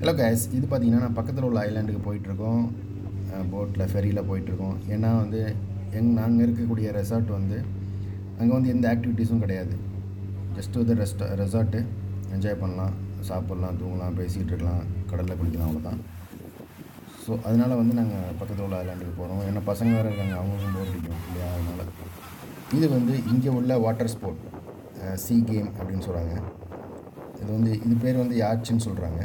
hello case இது பார்த்தீங்கன்னா நான் பக்கத்தில் உள்ள ஐலாண்டுக்கு போயிட்டுருக்கோம் போட்டில் ஃபெரியில் போயிட்டுருக்கோம் ஏன்னா வந்து எங் நாங்கள் இருக்கக்கூடிய ரெசார்ட் வந்து அங்கே வந்து எந்த ஆக்டிவிட்டீஸும் கிடையாது ஜஸ்ட் வந்து ரெஸ்ட் ரெசார்ட்டு என்ஜாய் பண்ணலாம் சாப்பிட்லாம் தூங்கலாம் பேசிகிட்டு இருக்கலாம் கடலில் குளிக்கலாம் அவ்வளோதான் ஸோ அதனால் வந்து நாங்கள் பக்கத்தில் உள்ள ஐலாண்டுக்கு போகிறோம் ஏன்னா பசங்க வேறு இருக்காங்க அவங்களுக்கும் போர் அடிக்கும் இல்லையா அதனால் இது வந்து இங்கே உள்ள வாட்டர் ஸ்போர்ட் சி கேம் அப்படின்னு சொல்கிறாங்க இது வந்து இது பேர் வந்து யாச்சுன்னு சொல்கிறாங்க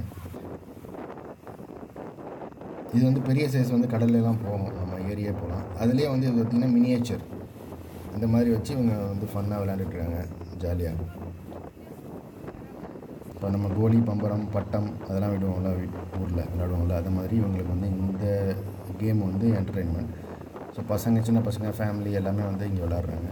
இது வந்து பெரிய சைஸ் வந்து கடல்லலாம் போகும் நம்ம ஏரியே போகலாம் அதுலேயே வந்து இது பார்த்திங்கன்னா மினியேச்சர் இந்த மாதிரி வச்சு இவங்க வந்து ஃபன்னாக விளையாண்டுட்ருக்காங்க ஜாலியாக இப்போ நம்ம கோலி பம்பரம் பட்டம் அதெல்லாம் விடுவோம்ல ஊரில் விளையாடுவோம்ல அது மாதிரி இவங்களுக்கு வந்து இந்த கேம் வந்து என்டர்டெயின்மெண்ட் ஸோ பசங்க சின்ன பசங்க ஃபேமிலி எல்லாமே வந்து இங்கே விளாட்றாங்க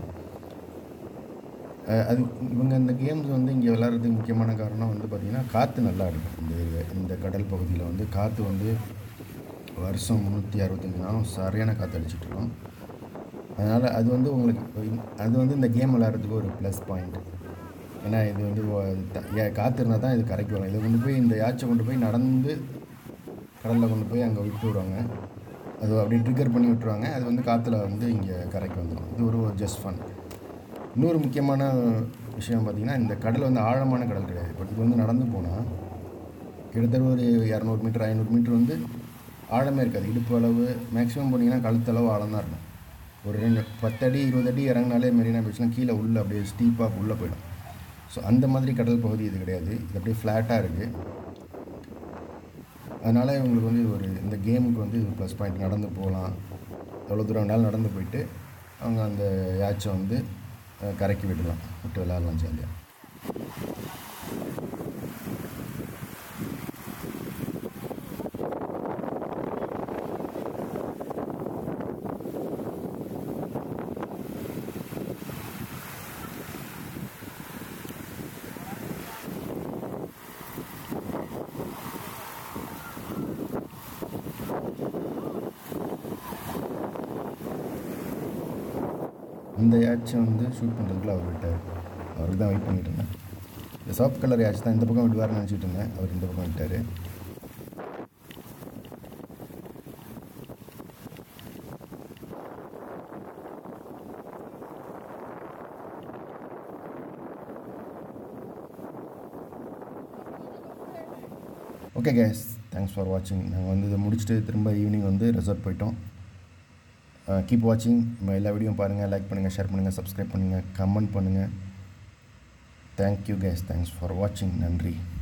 அஹ் அது இவங்க இந்த கேம்ஸ் வந்து இங்கே விளாட்றதுக்கு முக்கியமான காரணம் வந்து பார்த்திங்கன்னா காற்று நல்லா இருக்கும் இந்த ஏரியா இந்த கடல் பகுதியில் வந்து காற்று வந்து வருஷம் முந்நூற்றி அறுபத்தஞ்சு நாளும் சரியான காற்று அடிச்சிட்ருக்கோம் அதனால் அது வந்து உங்களுக்கு அது வந்து இந்த கேம் விளாட்றதுக்கு ஒரு ப்ளஸ் பாயிண்ட் ஏன்னா இது வந்து ஒ- த- ஏ- காற்று இருந்தால் தான் இது கரைக்கு வரும் இதை கொண்டு போய் இந்த யாச்சை கொண்டு போய் நடந்து கடலில் கொண்டு போய் அங்கே விட்டு விடுவாங்க அது அப்படியே ட்ரிகர் பண்ணி விட்டுருவாங்க அது வந்து காற்றுல வந்து இங்கே கரைக்கு வந்துடும் இது ஒரு ஜஸ்ட் ஃபன் இன்னொரு முக்கியமான விஷயம் பார்த்திங்கன்னா இந்த கடல் வந்து ஆழமான கடல் கிடையாது இப்போ இது வந்து நடந்து போனால் கிட்டத்தட்ட ஒரு இரநூறு மீட்டர் ஐநூறு மீட்டர் வந்து ஆழமே இருக்காது இடுப்பு அளவு மேக்ஸிமம் போனீங்கன்னா கழுத்தளவு ஆழம் தான் இருக்கும் ஒரு ரெண்டு பத்தடி இருபது அடி இறங்கினாலே மெரினா பீச்லாம் கீழே உள்ளே அப்படியே ஸ்டீப்பாக உள்ளே போயிடும் ஸோ அந்த மாதிரி கடல் பகுதி இது கிடையாது இது அப்படியே ஃப்ளாட்டாக இருக்குது அதனால் இவங்களுக்கு வந்து இது ஒரு இந்த கேமுக்கு வந்து இது ப்ளஸ் பாயிண்ட் நடந்து போகலாம் எவ்வளோ தூரம் வேணாலும் நடந்து போயிட்டு அவங்க அந்த யாச்சை வந்து அஹ், கரைக்கி விடலாம் விட்டு விளையாடலாம் ஜாலியாக இந்த யாச்சை வந்து ஷூட் பண்ணுறதுக்குள்ள அவர் விட்டார் அவருக்கு தான் வெயிட் பண்ணிட்டு இருந்தேன் இந்த சாஃப்ட் கலர் யாச்சு தான் இந்த பக்கம் விடுவார்னு நினச்சிட்டு இருந்தேன் அவர் இந்த பக்கம் விட்டார் ஓகே கேஸ் தேங்க்ஸ் ஃபார் வாட்சிங் நாங்கள் வந்து இதை முடிச்சுட்டு திரும்ப ஈவினிங் வந்து ரெசார்ட் போயிட்டோம் கீப் வாட்சிங் நம்ம எல்லா வீடியோ பாருங்கள் லைக் பண்ணுங்கள் ஷேர் பண்ணுங்கள் சப்ஸ்கிரைப் பண்ணுங்கள் கமெண்ட் பண்ணுங்கள் தேங்க்யூ கேஸ் தேங்க்ஸ் ஃபார் வாட்சிங் நன்றி